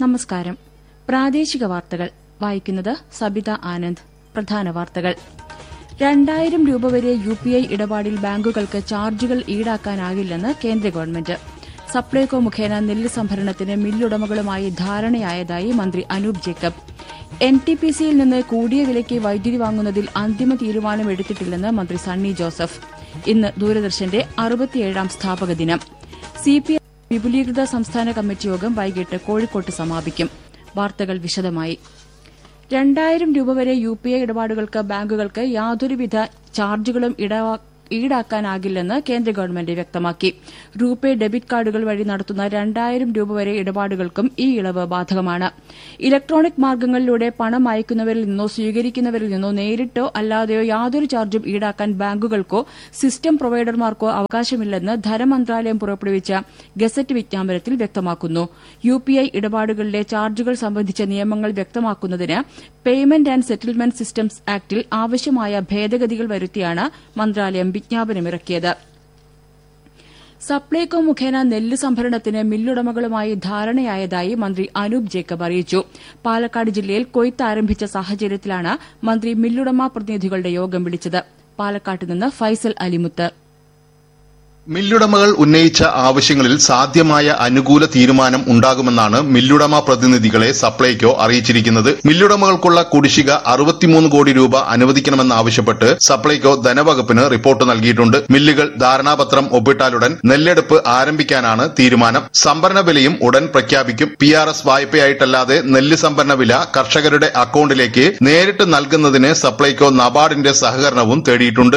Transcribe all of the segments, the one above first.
നമസ്കാരം പ്രാദേശിക വാർത്തകൾ വായിക്കുന്നത് സബിത ആനന്ദ് പ്രധാന വാർത്തകൾ രണ്ടായിരം രൂപ വരെ യു പി ഐ ഇടപാടിൽ ബാങ്കുകൾക്ക് ചാർജുകൾ ഈടാക്കാനാകില്ലെന്ന് കേന്ദ്ര ഗവൺമെന്റ് സപ്ലൈകോ മുഖേന നെല്ല് സംഭരണത്തിന് മില്ലുടമകളുമായി ധാരണയായതായി മന്ത്രി Anoop Jacob N T P സിയിൽ നിന്ന് കൂടിയ വിലയ്ക്ക് വൈദ്യുതി വാങ്ങുന്നതിൽ അന്തിമ തീരുമാനമെടുത്തിട്ടില്ലെന്ന് മന്ത്രി സണ്ണി ജോസഫ് ഇന്ന് ദൂരദർശന്റെ അറുപത്തിയേഴാം സ്ഥാപക ദിനം സിപിഐ വിപുലീകൃത സംസ്ഥാന കമ്മിറ്റി യോഗം വൈകിട്ട് കോഴിക്കോട്ട് സമാപിക്കും വാർത്തകൾ വിശദമായി രണ്ടായിരം രൂപ വരെ യു പി ഐ ഇടപാടുകൾക്ക് ബാങ്കുകൾക്ക് യാതൊരുവിധ ചാർജുകളും ഈടാക്കാനാകില്ലെന്ന് കേന്ദ്ര ഗവൺമെന്റ് വ്യക്തമാക്കി റൂപേ ഡെബിറ്റ് കാർഡുകൾ വഴി നടത്തുന്ന രണ്ടായിരം രൂപ വരെ ഇടപാടുകൾക്കും ഈ ഇളവ് ബാധകമാണ് ഇലക്ട്രോണിക് മാർഗ്ഗങ്ങളിലൂടെ പണം അയക്കുന്നവരിൽ നിന്നോ സ്വീകരിക്കുന്നവരിൽ നിന്നോ നേരിട്ടോ അല്ലാതെയോ യാതൊരു ചാർജും ഈടാക്കാൻ ബാങ്കുകൾക്കോ സിസ്റ്റം പ്രൊവൈഡർമാർക്കോ അവകാശമില്ലെന്ന് ധനമന്ത്രാലയം പുറപ്പെടുവിച്ച ഗസറ്റ് വിജ്ഞാപനത്തിൽ വ്യക്തമാക്കുന്നു യു പി ഐ ഇടപാടുകളിലെ ചാർജുകൾ സംബന്ധിച്ച നിയമങ്ങൾ വ്യക്തമാക്കുന്നതിന് പേയ്മെന്റ് ആന്റ് സെറ്റിൽമെന്റ് സിസ്റ്റംസ് ആക്ടിൽ ആവശ്യമായ ഭേദഗതികൾ വരുത്തിയാണ് മന്ത്രാലയം വിജ്ഞാപനമിറക്കിയത് സപ്ലൈകോ മുഖേന നെല്ല് സംഭരണത്തിന് മില്ലുടമകളുമായി ധാരണയായതായി മന്ത്രി അനൂപ് ജേക്കബ് അറിയിച്ചു പാലക്കാട് ജില്ലയിൽ കൊയ്ത്ത് ആരംഭിച്ച സാഹചര്യത്തിലാണ് മന്ത്രി മില്ലുടമ പ്രതിനിധികളുടെ യോഗം വിളിച്ചത് പാലക്കാട്ട് നിന്ന് ഫൈസൽ അലിമുത്ത് മില്ലുടമകൾ ഉന്നയിച്ച ആവശ്യങ്ങളിൽ സാധ്യമായ അനുകൂല തീരുമാനം ഉണ്ടാകുമെന്നാണ് മില്ലുടമ പ്രതിനിധികളെ സപ്ലൈകോ അറിയിച്ചിരിക്കുന്നത് മില്ലുടമകൾക്കുള്ള കുടിശ്ശിക അറുപത്തിമൂന്ന് കോടി രൂപ അനുവദിക്കണമെന്നാവശ്യപ്പെട്ട് സപ്ലൈകോ ധനവകുപ്പിന് റിപ്പോർട്ട് നൽകിയിട്ടുണ്ട് മില്ലുകൾ ധാരണാപത്രം ഒപ്പിട്ടാലുടൻ നെല്ലെടുപ്പ് ആരംഭിക്കാനാണ് തീരുമാനം സംഭരണ വിലയും ഉടൻ പ്രഖ്യാപിക്കും പി ആർ എസ് വായ്പയായിട്ടല്ലാതെ നെല്ല് സംഭരണ വില കർഷകരുടെ അക്കൌണ്ടിലേക്ക് നേരിട്ട് നൽകുന്നതിന് സപ്ലൈകോ നബാർഡിന്റെ സഹകരണവും തേടിയിട്ടുണ്ട്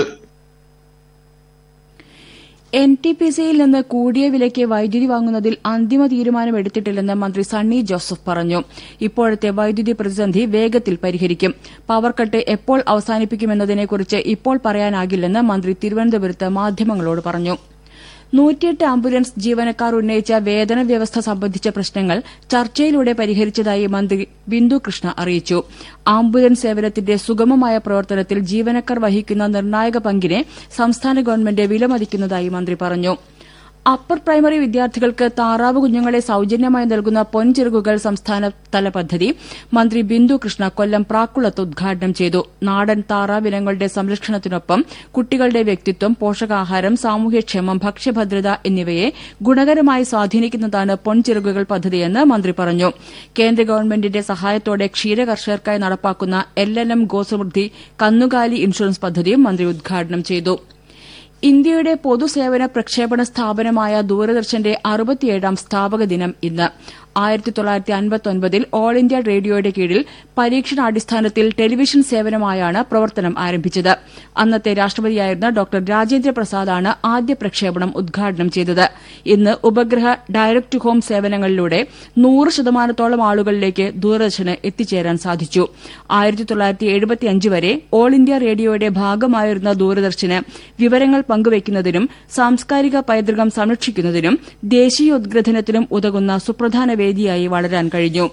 എൻ ടി പി സിയിൽ നിന്ന് കൂടിയ വിലയ്ക്ക് വൈദ്യുതി വാങ്ങുന്നതിൽ അന്തിമ തീരുമാനമെടുത്തിട്ടില്ലെന്ന് മന്ത്രി സണ്ണി ജോസഫ് പറഞ്ഞു ഇപ്പോഴത്തെ വൈദ്യുതി പ്രതിസന്ധി വേഗത്തിൽ പരിഹരിക്കും പവർകട്ട് എപ്പോൾ അവസാനിപ്പിക്കുമെന്നതിനെക്കുറിച്ച് ഇപ്പോൾ പറയാനാകില്ലെന്ന് മന്ത്രി തിരുവനന്തപുരത്ത് മാധ്യമങ്ങളോട് പറഞ്ഞു നൂറ്റിയെട്ട് ആംബുലൻസ് ജീവനക്കാർ ഉന്നയിച്ച വേതന വ്യവസ്ഥ സംബന്ധിച്ച പ്രശ്നങ്ങൾ ചർച്ചയിലൂടെ പരിഹരിച്ചതായി മന്ത്രി ബിന്ദു കൃഷ്ണ അറിയിച്ചു ആംബുലൻസ് സേവനത്തിന്റെ സുഗമമായ പ്രവർത്തനത്തിൽ ജീവനക്കാർ വഹിക്കുന്ന നിർണായക പങ്കിനെ സംസ്ഥാന ഗവൺമെന്റ് വിലമതിക്കുന്നതായി മന്ത്രി പറഞ്ഞു അപ്പർ പ്രൈമറി വിദ്യാർത്ഥികൾക്ക് താറാവ് കുഞ്ഞുങ്ങളെ സൌജന്യമായി നൽകുന്ന പൊൻചിറകുകൾ സംസ്ഥാനതല പദ്ധതി മന്ത്രി ബിന്ദു കൃഷ്ണ കൊല്ലം പ്രാക്കുളത്ത് ഉദ്ഘാടനം ചെയ്തു നാടൻ താറാവിനങ്ങളുടെ സംരക്ഷണത്തിനൊപ്പം കുട്ടികളുടെ വ്യക്തിത്വം പോഷകാഹാരം സാമൂഹ്യക്ഷേമം ഭക്ഷ്യഭദ്രത എന്നിവയെ ഗുണകരമായി സ്വാധീനിക്കുന്നതാണ് പൊൻചിറകുകൾ പദ്ധതിയെന്ന് മന്ത്രി പറഞ്ഞു കേന്ദ്ര ഗവൺമെന്റിന്റെ സഹായത്തോടെ ക്ഷീരകർഷകർക്കായി നടപ്പാക്കുന്ന എൽ എൽ എം ഗോസമൃദ്ധി കന്നുകാലി ഇൻഷുറൻസ് പദ്ധതിയും മന്ത്രി ഉദ്ഘാടനം ചെയ്തു ഇന്ത്യയുടെ പൊതുസേവന പ്രക്ഷേപണ സ്ഥാപനമായ ദൂരദർശന്റെ അറുപത്തിയേഴാം സ്ഥാപക ദിനം ഇന്ന് ആയിരത്തി തൊള്ളായിരത്തി അൻപത്തൊൻപതിൽ ഓൾ ഇന്ത്യ റേഡിയോയുടെ കീഴിൽ പരീക്ഷണാടിസ്ഥാനത്തിൽ ടെലിവിഷൻ സേവനമായാണ് പ്രവർത്തനം ആരംഭിച്ചത് അന്നത്തെ രാഷ്ട്രപതിയായിരുന്ന ഡോക്ടർ രാജേന്ദ്ര പ്രസാദാണ് ആദ്യ പ്രക്ഷേപണം ഉദ്ഘാടനം ചെയ്തത് ഇന്ന് ഉപഗ്രഹ ഡയറക്ട് ടു ഹോം സേവനങ്ങളിലൂടെ നൂറ് ശതമാനത്തോളം ആളുകളിലേക്ക് ദൂരദർശന് എത്തിച്ചേരാൻ സാധിച്ചു ആയിരത്തി തൊള്ളായിരത്തി എഴുപത്തിയഞ്ച് വരെ ഓൾ ഇന്ത്യ റേഡിയോയുടെ ഭാഗമായിരുന്ന ദൂരദർശന് വിവരങ്ങൾ പങ്കുവയ്ക്കുന്നതിനും സാംസ്കാരിക പൈതൃകം സംരക്ഷിക്കുന്നതിനും ദേശീയോദ്ഗ്രഥനത്തിനും ഉതകുന്ന സുപ്രധാന വേദിയായി വളരാൻ കഴിഞ്ഞു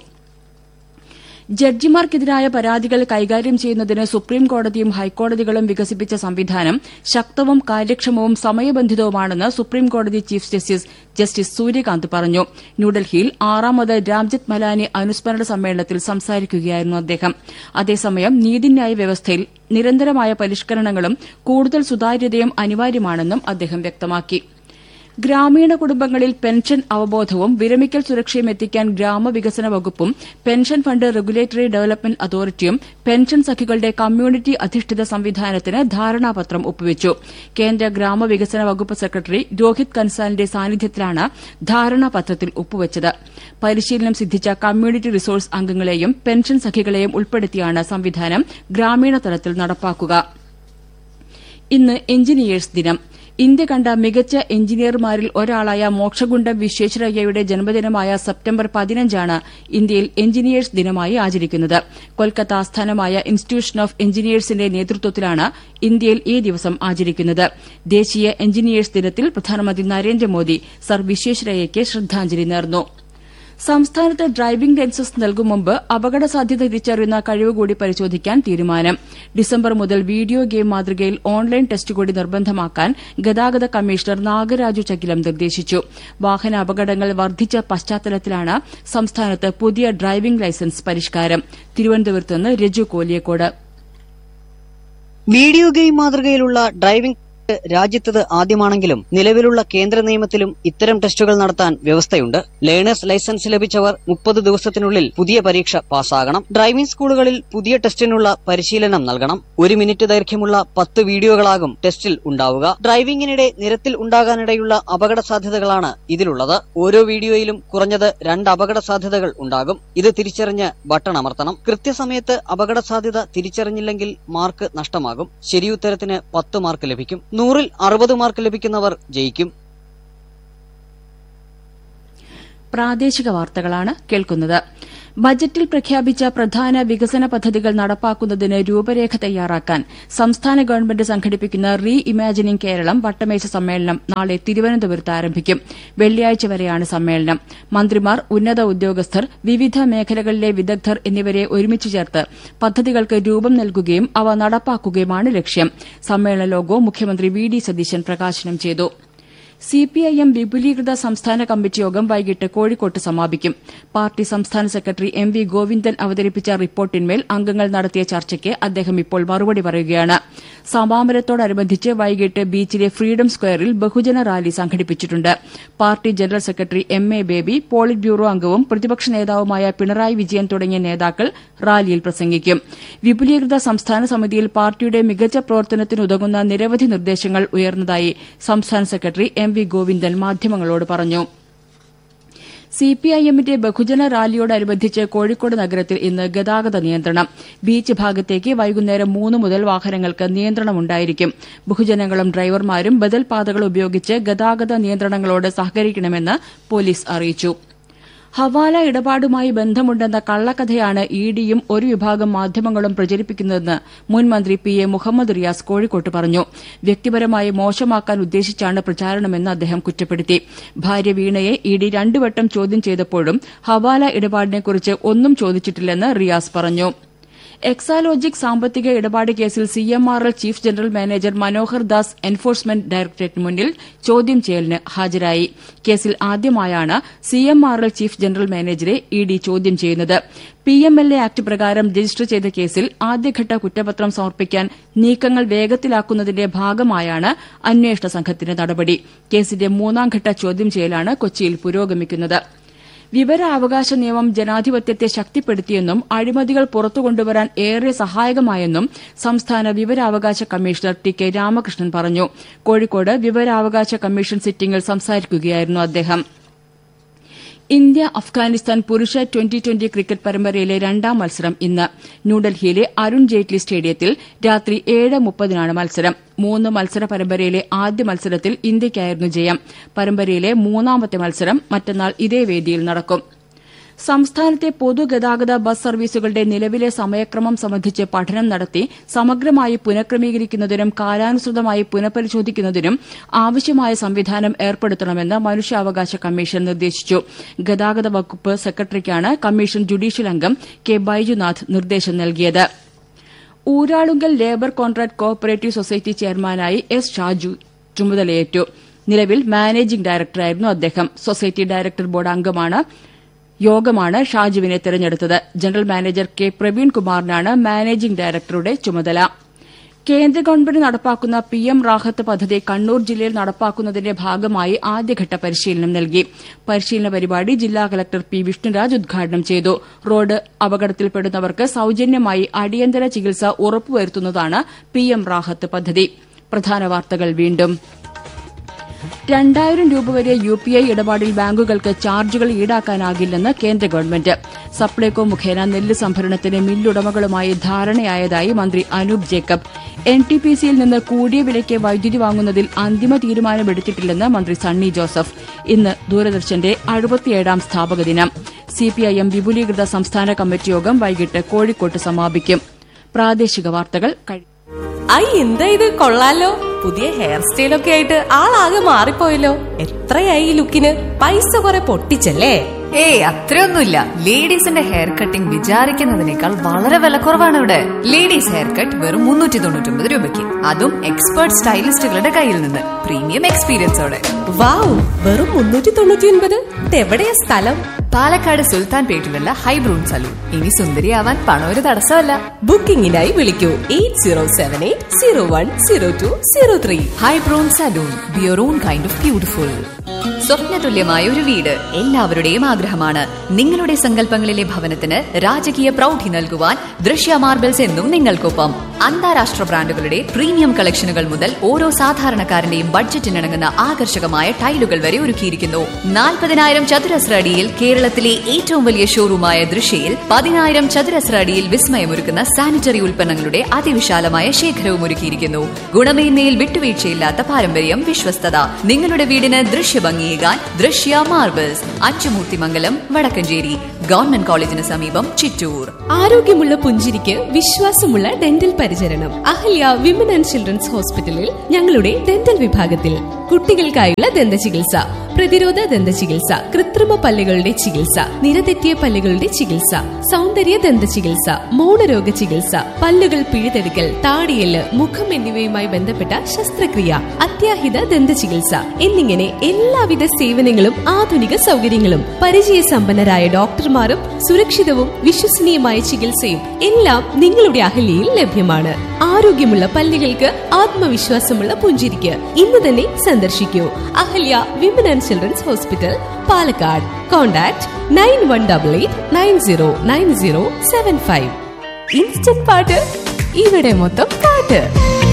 ജഡ്ജിമാർക്കെതിരായ പരാതികൾ കൈകാര്യം ചെയ്യുന്നതിന് സുപ്രീംകോടതിയും ഹൈക്കോടതികളും വികസിപ്പിച്ച സംവിധാനം ശക്തവും കാര്യക്ഷമവും സമയബന്ധിതവുമാണെന്ന് സുപ്രീംകോടതി ചീഫ് ജസ്റ്റിസ് ജസ്റ്റിസ് സൂര്യകാന്ത് പറഞ്ഞു ന്യൂഡൽഹിയിൽ ആറാമത് രാംജത്ത് മലാനി അനുസ്മരണ സമ്മേളനത്തിൽ സംസാരിക്കുകയായിരുന്നു അദ്ദേഹം അതേസമയം നീതിന്യായ വ്യവസ്ഥയിൽ നിരന്തരമായ പരിഷ്കരണങ്ങളും കൂടുതൽ സുതാര്യതയും അനിവാര്യമാണെന്നും അദ്ദേഹം വ്യക്തമാക്കി ഗ്രാമീണ കുടുംബങ്ങളിൽ പെൻഷൻ അവബോധവും വിരമിക്കൽ സുരക്ഷയും എത്തിക്കാൻ ഗ്രാമവികസന വകുപ്പും പെൻഷൻ ഫണ്ട് റെഗുലേറ്ററി ഡെവലപ്മെന്റ് അതോറിറ്റിയും പെൻഷൻ സഖികളുടെ കമ്മ്യൂണിറ്റി അധിഷ്ഠിത സംവിധാനത്തിന് ധാരണാപത്രം ഒപ്പുവച്ചു കേന്ദ്ര ഗ്രാമവികസന വകുപ്പ് സെക്രട്ടറി രോഹിത് കൻസാലിന്റെ സാന്നിധ്യത്തിലാണ് ധാരണാപത്രത്തിൽ ഒപ്പുവച്ചത് പരിശീലനം സിദ്ധിച്ച കമ്മ്യൂണിറ്റി റിസോഴ്സ് അംഗങ്ങളെയും പെൻഷൻ സഖികളെയും ഉൾപ്പെടുത്തിയാണ് സംവിധാനം ഗ്രാമീണ തലത്തിൽ നടപ്പാക്കുക ഇന്ന് എഞ്ചിനീയേഴ്സ് ദിനം ഇന്ത്യ കണ്ട മികച്ച എഞ്ചിനീയർമാരിൽ ഒരാളായ മോക്ഷഗുണ്ടം വിശ്വേശ്വരയ്യയുടെ ജന്മദിനമായ സെപ്റ്റംബർ പതിനഞ്ചാണ് ഇന്ത്യയിൽ എഞ്ചിനീയേഴ്സ് ദിനമായി ആചരിക്കുന്നത് കൊൽക്കത്ത ആസ്ഥാനമായ ഇൻസ്റ്റിറ്റ്യൂഷൻ ഓഫ് എഞ്ചിനീയേഴ്സിന്റെ നേതൃത്വത്തിലാണ് ഇന്ത്യയിൽ ഈ ദിവസം ആചരിക്കുന്നത് ദേശീയ എഞ്ചിനീയേഴ്സ് ദിനത്തിൽ പ്രധാനമന്ത്രി നരേന്ദ്രമോദി സർ വിശ്വേശ്വരയ്യയ്ക്ക് ശ്രദ്ധാഞ്ജലി നേർന്നു സംസ്ഥാനത്ത് ഡ്രൈവിംഗ് ലൈസൻസ് നൽകും മുമ്പ് അപകട സാധ്യത തിരിച്ചറിയുന്ന കഴിവ് കൂടി പരിശോധിക്കാൻ തീരുമാനം ഡിസംബർ മുതൽ വീഡിയോ ഗെയിം മാതൃകയിൽ ഓൺലൈൻ ടെസ്റ്റ് കൂടി നിർബന്ധമാക്കാൻ ഗതാഗത കമ്മീഷണർ നാഗരാജു ചക്കിലം നിർദ്ദേശിച്ചു വാഹന അപകടങ്ങൾ വർദ്ധിച്ച പശ്ചാത്തലത്തിലാണ് സംസ്ഥാനത്ത് പുതിയ ഡ്രൈവിംഗ് ലൈസൻസ് പരിഷ്കാരം തിരുവനന്തപുരത്ത് നിന്ന് രജു കോലിയക്കോട് വീഡിയോ ഗെയിം മാതൃകയിലുള്ള ഡ്രൈവിംഗ് രാജ്യത്തത് ആദ്യമാണെങ്കിലും നിലവിലുള്ള കേന്ദ്ര നിയമത്തിലും ഇത്തരം ടെസ്റ്റുകൾ നടത്താൻ വ്യവസ്ഥയുണ്ട് ലേണേഴ്സ് ലൈസൻസ് ലഭിച്ചവർ മുപ്പത് ദിവസത്തിനുള്ളിൽ പുതിയ പരീക്ഷ പാസ്സാകണം ഡ്രൈവിംഗ് സ്കൂളുകളിൽ പുതിയ ടെസ്റ്റിനുള്ള പരിശീലനം നൽകണം ഒരു മിനിറ്റ് ദൈർഘ്യമുള്ള പത്ത് വീഡിയോകളാകും ടെസ്റ്റിൽ ഉണ്ടാവുക ഡ്രൈവിംഗിനിടെ നിരത്തിൽ ഉണ്ടാകാനിടയുള്ള അപകട സാധ്യതകളാണ് ഇതിലുള്ളത് ഓരോ വീഡിയോയിലും കുറഞ്ഞത് രണ്ട് അപകട സാധ്യതകൾ ഉണ്ടാകും ഇത് തിരിച്ചറിഞ്ഞ് ബട്ടൺ അമർത്തണം കൃത്യസമയത്ത് അപകട സാധ്യത തിരിച്ചറിഞ്ഞില്ലെങ്കിൽ മാർക്ക് നഷ്ടമാകും ശരിയുത്തരത്തിന് പത്ത് മാർക്ക് ലഭിക്കും നൂറിൽ അറുപത് മാർക്ക് ലഭിക്കുന്നവർ ജയിക്കും പ്രാദേശിക വാർത്തകളാണ് കേൾക്കുന്നത് ബജറ്റിൽ പ്രഖ്യാപിച്ച പ്രധാന വികസന പദ്ധതികൾ നടപ്പാക്കുന്നതിന് രൂപരേഖ തയ്യാറാക്കാൻ സംസ്ഥാന ഗവൺമെന്റ് സംഘടിപ്പിക്കുന്ന റീ ഇമാജിനിംഗ് കേരളം വട്ടമേശ സമ്മേളനം നാളെ തിരുവനന്തപുരത്ത് ആരംഭിക്കും വെള്ളിയാഴ്ച വരെയാണ് സമ്മേളനം മന്ത്രിമാർ ഉന്നത ഉദ്യോഗസ്ഥർ വിവിധ മേഖലകളിലെ വിദഗ്ധർ എന്നിവരെ ഒരുമിച്ച് ചേർത്ത് പദ്ധതികൾക്ക് രൂപം നൽകുകയും അവ നടപ്പാക്കുകയുമാണ് ലക്ഷ്യം സമ്മേളന ലോഗോ മുഖ്യമന്ത്രി വി ഡി സതീശൻ പ്രകാശനം ചെയ്തു സിപിഐഎം വിപുലീകൃത സംസ്ഥാന കമ്മിറ്റി യോഗം വൈകിട്ട് കോഴിക്കോട്ട് സമാപിക്കും പാർട്ടി സംസ്ഥാന സെക്രട്ടറി എം വി ഗോവിന്ദൻ അവതരിപ്പിച്ച റിപ്പോർട്ടിന്മേൽ അംഗങ്ങൾ നടത്തിയ ചർച്ചയ്ക്ക് അദ്ദേഹം ഇപ്പോൾ മറുപടി പറയുകയാണ് സമാപനത്തോടനുബന്ധിച്ച് വൈകിട്ട് ബീച്ചിലെ ഫ്രീഡം സ്ക്വയറിൽ ബഹുജന റാലി സംഘടിപ്പിച്ചിട്ടുണ്ട് party general secretary M A Baby politburo അംഗവും പ്രതിപക്ഷ നേതാവുമായ പിണറായി വിജയൻ തുടങ്ങിയ നേതാക്കൾ റാലിയിൽ പ്രസംഗിക്കും വിപുലീകൃത സംസ്ഥാന സമിതിയിൽ പാർട്ടിയുടെ മികച്ച പ്രവർത്തനത്തിനുതകുന്ന നിരവധി നിർദ്ദേശങ്ങൾ ഉയർന്നതായി സംസ്ഥാന സെക്രട്ടറി എം വി ഗോവിന്ദൻ മാധ്യമങ്ങളോട് പറഞ്ഞു സിപിഐഎമ്മിന്റെ ബഹുജന റാലിയോടനുബന്ധിച്ച് കോഴിക്കോട് നഗരത്തിൽ ഇന്ന് ഗതാഗത നിയന്ത്രണം ബീച്ച് ഭാഗത്തേക്ക് വൈകുന്നേരം മൂന്ന് മുതൽ വാഹനങ്ങൾക്ക് നിയന്ത്രണമുണ്ടായിരിക്കും ബഹുജനങ്ങളും ഡ്രൈവർമാരും ബദൽ പാതകൾ ഉപയോഗിച്ച് ഗതാഗത നിയന്ത്രണങ്ങളോട് സഹകരിക്കണമെന്ന് പോലീസ് അറിയിച്ചു ഹവാല ഇടപാടുമായി ബന്ധമുണ്ടെന്ന കള്ളക്കഥയാണ് ഇഡിയും ഒരു വിഭാഗം മാധ്യമങ്ങളും പ്രചരിപ്പിക്കുന്നതെന്ന് മുൻ മന്ത്രി പി എ മുഹമ്മദ് റിയാസ് കോഴിക്കോട്ട് പറഞ്ഞു വ്യക്തിപരമായി മോശമാക്കാൻ ഉദ്ദേശിച്ചാണ് പ്രചാരണമെന്ന് അദ്ദേഹം കുറ്റപ്പെടുത്തി ഭാര്യ വീണയെ ഇഡി രണ്ടുവട്ടം ചോദ്യം ചെയ്തപ്പോഴും ഹവാല ഇടപാടിനെക്കുറിച്ച് ഒന്നും ചോദിച്ചിട്ടില്ലെന്ന് റിയാസ് പറഞ്ഞു എക്സാലോജിക് സാമ്പത്തിക ഇടപാട് കേസിൽ CMRL chief general manager Manohar Das enforcement ഡയറക്ടറേറ്റിന് മുന്നിൽ ചോദ്യം ചെയ്യലിന് ഹാജരായി കേസിൽ ആദ്യമായാണ് സിഎംആർഎൽ ചീഫ് ജനറൽ മാനേജരെ ഇഡി ചോദ്യം ചെയ്യുന്നത് പിഎംഎൽഎ ആക്ട് പ്രകാരം രജിസ്റ്റർ ചെയ്ത കേസിൽ ആദ്യഘട്ട കുറ്റപത്രം സമർപ്പിക്കാൻ നീക്കങ്ങൾ വേഗത്തിലാക്കുന്നതിന്റെ ഭാഗമായാണ് അന്വേഷണ സംഘത്തിന്റെ നടപടി കേസിന്റെ മൂന്നാംഘട്ട ചോദ്യം ചെയ്യലാണ് കൊച്ചിയിൽ പുരോഗമിക്കുന്നത് വിവരാവകാശ നിയമം ജനാധിപത്യത്തെ ശക്തിപ്പെടുത്തിയെന്നും അഴിമതികൾ പുറത്തുകൊണ്ടുവരാൻ ഏറെ സഹായകമായെന്നും സംസ്ഥാന വിവരാവകാശ കമ്മീഷണർ ടി കെ രാമകൃഷ്ണൻ പറഞ്ഞു കോഴിക്കോട് വിവരാവകാശ കമ്മീഷൻ സിറ്റിംഗിൽ സംസാരിക്കുകയായിരുന്നു അദ്ദേഹം ഇന്ത്യ അഫ്ഗാനിസ്ഥാൻ പുരുഷ ട്വന്റി ട്വന്റി ക്രിക്കറ്റ് പരമ്പരയിലെ രണ്ടാം മത്സരം ഇന്ന് ന്യൂഡൽഹിയിലെ അരുൺ ജെയ്റ്റ്ലി സ്റ്റേഡിയത്തിൽ രാത്രി ഏഴ് മുപ്പതിനാണ് മത്സരം മൂന്ന് മത്സര പരമ്പരയിലെ ആദ്യ മത്സരത്തിൽ ഇന്ത്യയ്ക്കായിരുന്നു ജയം പരമ്പരയിലെ മൂന്നാമത്തെ മത്സരം മറ്റന്നാൾ ഇതേ വേദിയിൽ നടക്കും സംസ്ഥാനത്തെ പൊതുഗതാഗത ബസ് സർവീസുകളുടെ നിലവിലെ സമയക്രമം സംബന്ധിച്ച് പഠനം നടത്തി സമഗ്രമായി പുനഃക്രമീകരിക്കുന്നതിനും കാലാനുസൃതമായി പുനഃപരിശോധിക്കുന്നതിനും ആവശ്യമായ സംവിധാനം ഏർപ്പെടുത്തണമെന്ന് മനുഷ്യാവകാശ കമ്മീഷൻ നിർദ്ദേശിച്ചു ഗതാഗത വകുപ്പ് സെക്രട്ടറിക്കാണ് കമ്മീഷൻ ജുഡീഷ്യൽ അംഗം കെ ബൈജുനാഥ് നിർദ്ദേശം നൽകിയത് Uralungal labour contract co operative society ചെയർമാനായി എസ് ഷാജു ചുമതലയേറ്റു നിലവിൽ മാനേജിംഗ് ഡയറക്ടറായിരുന്നു അദ്ദേഹം സൊസൈറ്റി ഡയറക്ടർ ബോർഡ് അംഗമാണ് യോഗമാണ് ഷാജുവിനെ തെരഞ്ഞെടുത്തത് ജനറൽ മാനേജർ കെ പ്രവീൺ കുമാറിനാണ് മാനേജിംഗ് ഡയറക്ടറുടെ ചുമതല കേന്ദ്ര ഗവൺമെന്റ് നടപ്പാക്കുന്ന പി എം റാഹത്ത് പദ്ധതി കണ്ണൂർ ജില്ലയിൽ നടപ്പാക്കുന്നതിന്റെ ഭാഗമായി ആദ്യഘട്ട പരിശീലനം നൽകി പരിശീലന പരിപാടി ജില്ലാ കളക്ടർ പി വിഷ്ണുരാജ് ഉദ്ഘാടനം ചെയ്തു റോഡ് അപകടത്തിൽപ്പെടുന്നവർക്ക് സൌജന്യമായി അടിയന്തര ചികിത്സ ഉറപ്പുവരുത്തുന്നതാണ് പി എം റാഹത്ത് പദ്ധതി പ്രധാന വാർത്തകൾ വീണ്ടും രണ്ടായിരം രൂപ വരെ യു പി ഐ ഇടപാടിൽ ബാങ്കുകൾക്ക് ചാർജുകൾ ഈടാക്കാനാകില്ലെന്ന് കേന്ദ്ര ഗവൺമെന്റ് സപ്ലൈകോ മുഖേന നെല്ല് സംഭരണത്തിന് മില്ലുടമകളുമായി ധാരണയായതായി മന്ത്രി Anoop Jacob N T P സിയിൽ നിന്ന് കൂടിയ വിലയ്ക്ക് വൈദ്യുതി വാങ്ങുന്നതിൽ അന്തിമ തീരുമാനമെടുത്തിട്ടില്ലെന്ന് മന്ത്രി സണ്ണി ജോസഫ് ഇന്ന് ദൂരദർശന്റെ അറുപത്തിയേഴാം സ്ഥാപക ദിനം സിപിഐഎം വിപുലീകൃത സംസ്ഥാന കമ്മിറ്റി യോഗം വൈകിട്ട് കോഴിക്കോട്ട് സമാപിക്കും പ്രാദേശിക വാർത്തകൾ കഴിഞ്ഞു ഐ എന്താ ഇത് കൊള്ളാലോ പുതിയ ഹെയർ സ്റ്റൈലൊക്കെ ആയിട്ട് ആളാകെ മാറിപ്പോയല്ലോ എത്രയായി ഈ ലുക്കിന് പൈസ കുറെ പൊട്ടിച്ചല്ലേ ഏയ് അത്രയൊന്നുമില്ല ലേഡീസിന്റെ ഹെയർ കട്ടിംഗ് വിചാരിക്കുന്നതിനേക്കാൾ വളരെ വിലക്കുറവാണ് ഇവിടെ ലേഡീസ് ഹെയർ കട്ട് വെറും മുന്നൂറ്റി തൊണ്ണൂറ്റി രൂപയ്ക്ക് അതും എക്സ്പേർട്ട് സ്റ്റൈലിസ്റ്റുകളുടെ കയ്യിൽ നിന്ന് പ്രീമിയം എക്സ്പീരിയൻസോടെ വാവ് വെറും മുന്നൂറ്റി തൊണ്ണൂറ്റി ഒൻപത് എവിടെയാ സ്ഥലം പാലക്കാട് സുൽത്താൻ പേട്ടിലുള്ള ഹൈബ്രൂൺ സലൂൺ ഇനി സുന്ദരിയാവാൻ പണം ഒരു തടസ്സമല്ല ബുക്കിംഗിനായി വിളിക്കൂ eight zero seven eight zero one zero two zero three ഹൈബ്രൂൺ salon be your own kind of beautiful സ്വപ്നതുല്യമായ ഒരു വീട് എല്ലാവരുടെയും ആഗ്രഹമാണ് നിങ്ങളുടെ സങ്കല്പങ്ങളിലെ ഭവനത്തിന് രാജകീയ പ്രൗഢി നൽകുവാൻ ദൃശ്യ മാർബിൾസ് എന്നും നിങ്ങൾക്കൊപ്പം അന്താരാഷ്ട്ര ബ്രാൻഡുകളുടെ പ്രീമിയം കളക്ഷനുകൾ മുതൽ ഓരോ സാധാരണക്കാരന്റെയും ബഡ്ജറ്റിനിണങ്ങുന്ന ആകർഷകമായ ടൈലുകൾ വരെ ഒരുക്കിയിരിക്കുന്നു നാൽപ്പതിനായിരം ചതുരശ്ര അടിയിൽ കേരളത്തിലെ ഏറ്റവും വലിയ ഷോറൂമായ ദൃശ്യയിൽ പതിനായിരം ചതുരശ്ര അടിയിൽ വിസ്മയമൊരുക്കുന്ന സാനിറ്ററി ഉൽപ്പന്നങ്ങളുടെ അതിവിശാലമായ ശേഖരവും ഒരുക്കിയിരിക്കുന്നു ഗുണമേന്മയിൽ വിട്ടുവീഴ്ചയില്ലാത്ത പാരമ്പര്യം വിശ്വസ്തത നിങ്ങളുടെ വീടിന് ദൃശ്യഭംഗിയേകാൻ ദൃശ്യ മാർബിൾസ് അച്ചുമൂർത്തിമംഗലം വടക്കഞ്ചേരി ഗവൺമെന്റ് കോളേജിന് സമീപം ചിറ്റൂർ ആരോഗ്യമുള്ള പുഞ്ചിരിക്ക് വിശ്വാസമുള്ള ഡെന്റൽ പരിചരണം അഹല്യ വിമൻ ആൻഡ് ചിൽഡ്രൻസ് ഹോസ്പിറ്റലിൽ ഞങ്ങളുടെ ഡെന്റൽ വിഭാഗത്തിൽ കുട്ടികൾക്കായുള്ള ദന്ത ചികിത്സ പ്രതിരോധ ദന്ത ചികിത്സ കൃത്രിമ പല്ലുകളുടെ ചികിത്സ നിരതെറ്റിയ പല്ലുകളുടെ ചികിത്സ സൗന്ദര്യ ദന്ത ചികിത്സ മൗനരോഗ ചികിത്സ പല്ലുകൾ പിഴുതെടുക്കൽ താടിയല് മുഖം എന്നിവയുമായി ബന്ധപ്പെട്ട ശസ്ത്രക്രിയ അത്യാഹിത ദന്ത ചികിത്സ എന്നിങ്ങനെ എല്ലാവിധ സേവനങ്ങളും ആധുനിക സൗകര്യങ്ങളും പരിചയസമ്പന്നരായ ഡോക്ടർമാരും സുരക്ഷിതവും വിശ്വസനീയമായ ചികിത്സയും എല്ലാം നിങ്ങളുടെ അഹല്യയിൽ ലഭ്യമാണ് ആരോഗ്യമുള്ള പല്ലുകൾക്ക് ആത്മവിശ്വാസമുള്ള പുഞ്ചിരിക്ക് ഇന്ന് തന്നെ സന്ദർശിക്കൂ Ahalya women and children's hospital Palakkad contact nine one double eight nine zero nine zero seven five instant പാട്ട് ഇവിടെ മൊത്തം പാട്ട്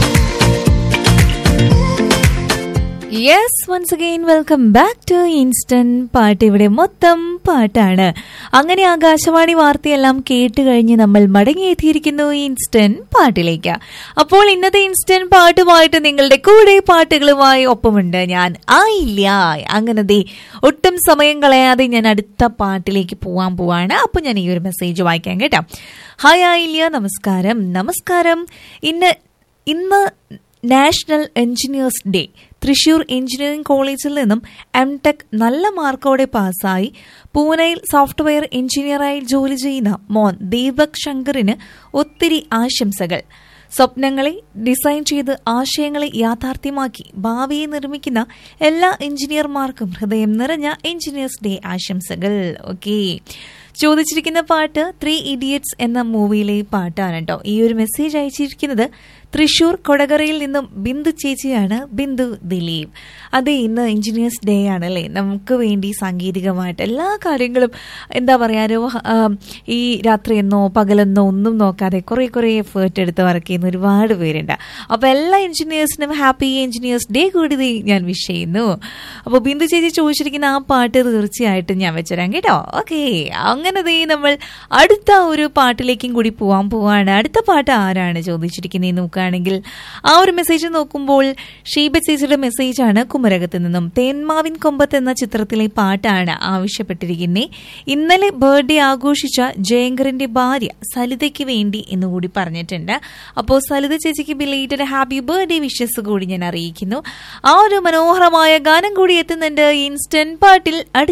yes once again welcome back to instant പാട്ട് ഇവിടെ മൊത്തം പാട്ടാണ് അങ്ങനെ ആകാശവാണി വാർത്തയെല്ലാം കേട്ട് കഴിഞ്ഞ് നമ്മൾ മടങ്ങിയെത്തിയിരിക്കുന്നു ഇൻസ്റ്റന്റ് പാട്ടിലേക്ക് അപ്പോൾ ഇന്നത്തെ ഇൻസ്റ്റന്റ് പാട്ടുമായിട്ട് നിങ്ങളുടെ കൂടെ പാട്ടുകളുമായി ഒപ്പമുണ്ട് ഞാൻ ആയില്ല അങ്ങനെ ദേ ഒട്ടും സമയം കളയാതെ ഞാൻ അടുത്ത പാട്ടിലേക്ക് പോവാൻ പോവാണ് അപ്പോൾ ഞാൻ ഈ ഒരു മെസ്സേജ് വായിക്കാം കേട്ടോ ഹായ് ആയില്ല നമസ്കാരം നമസ്കാരം ഇന്ന് ഇന്ന് national engineers day Thrissur engineering കോളേജിൽ നിന്നും എം ടെക് നല്ല മാർക്കോടെ പാസ്സായി പൂനെയിൽ സോഫ്റ്റ്വെയർ എഞ്ചിനീയറായി ജോലി ചെയ്യുന്ന മോൻ ദീപക് ശങ്കറിന് ഒത്തിരി ആശംസകൾ സ്വപ്നങ്ങളെ ഡിസൈൻ ചെയ്ത് ആശയങ്ങളെ യാഥാർത്ഥ്യമാക്കി ഭാവിയെ നിർമ്മിക്കുന്ന എല്ലാ എഞ്ചിനീയർമാർക്കും ഹൃദയം നിറഞ്ഞ എഞ്ചിനീയേഴ്സ് ഡേ ആശംസകൾ ഓക്കേ ചോദിച്ചിരിക്കുന്ന പാട്ട് ത്രീ ഇഡിയറ്റ്സ് എന്ന മൂവിയിലെ പാട്ടാണ് കേട്ടോ ഈ ഒരു മെസ്സേജ് അയച്ചിരിക്കുന്നത് തൃശൂർ കൊടകരയിൽ നിന്നും ബിന്ദു ചേച്ചിയാണ് ബിന്ദു ദിലീപ് അതെ ഇന്ന് എഞ്ചിനീയേഴ്സ് ഡേ ആണല്ലേ നമുക്ക് വേണ്ടി സാങ്കേതികമായിട്ട് എല്ലാ കാര്യങ്ങളും എന്താ പറയുക ഈ രാത്രിയെന്നോ പകലെന്നോ ഒന്നും നോക്കാതെ കുറേ കുറേ എഫേർട്ട് എടുത്ത് വർക്ക് ചെയ്യുന്ന ഒരുപാട് പേരുണ്ട് അപ്പോൾ എല്ലാ എഞ്ചിനീയേഴ്സിനും ഹാപ്പി എഞ്ചിനീയേഴ്സ് ഡേ കൂടി ഞാൻ വിഷ് ചെയ്യുന്നു അപ്പോൾ ബിന്ദു ചേച്ചി ചോദിച്ചിരിക്കുന്ന ആ പാട്ട് തീർച്ചയായിട്ടും ഞാൻ വെച്ചുതരാം കേട്ടോ ഓക്കെ അങ്ങനെ ദേ നമ്മൾ അടുത്ത ഒരു പാട്ടിലേക്കും കൂടി പോവാൻ പോവാണ് അടുത്ത പാട്ട് ആരാണ് ചോദിച്ചിരിക്കുന്നത് നോക്കുകയാണെങ്കിൽ ആ ഒരു മെസ്സേജ് നോക്കുമ്പോൾ ഷീബ ചേച്ചിയുടെ മെസ്സേജാണ് കുമരകത്ത് നിന്നും തേന്മാവിൻ കൊമ്പത്ത് എന്ന ചിത്രത്തിലെ പാട്ടാണ് ആവശ്യപ്പെട്ടിരിക്കുന്നത് ഇന്നലെ ബർത്ത്ഡേ ആഘോഷിച്ച ജയങ്കറിന്റെ ഭാര്യ സലിതയ്ക്ക് വേണ്ടി എന്നുകൂടി പറഞ്ഞിട്ടുണ്ട് അപ്പോൾ സലിത ചേച്ചിക്ക് ബിലേറ്റഡ് ഹാപ്പി ബർത്ത്ഡേ വിഷസ് കൂടി ഞാൻ അറിയിക്കുന്നു ആ ഒരു മനോഹരമായ ഗാനം കൂടി എത്തുന്നുണ്ട് ഇൻസ്റ്റന്റ് പാട്ടിൽ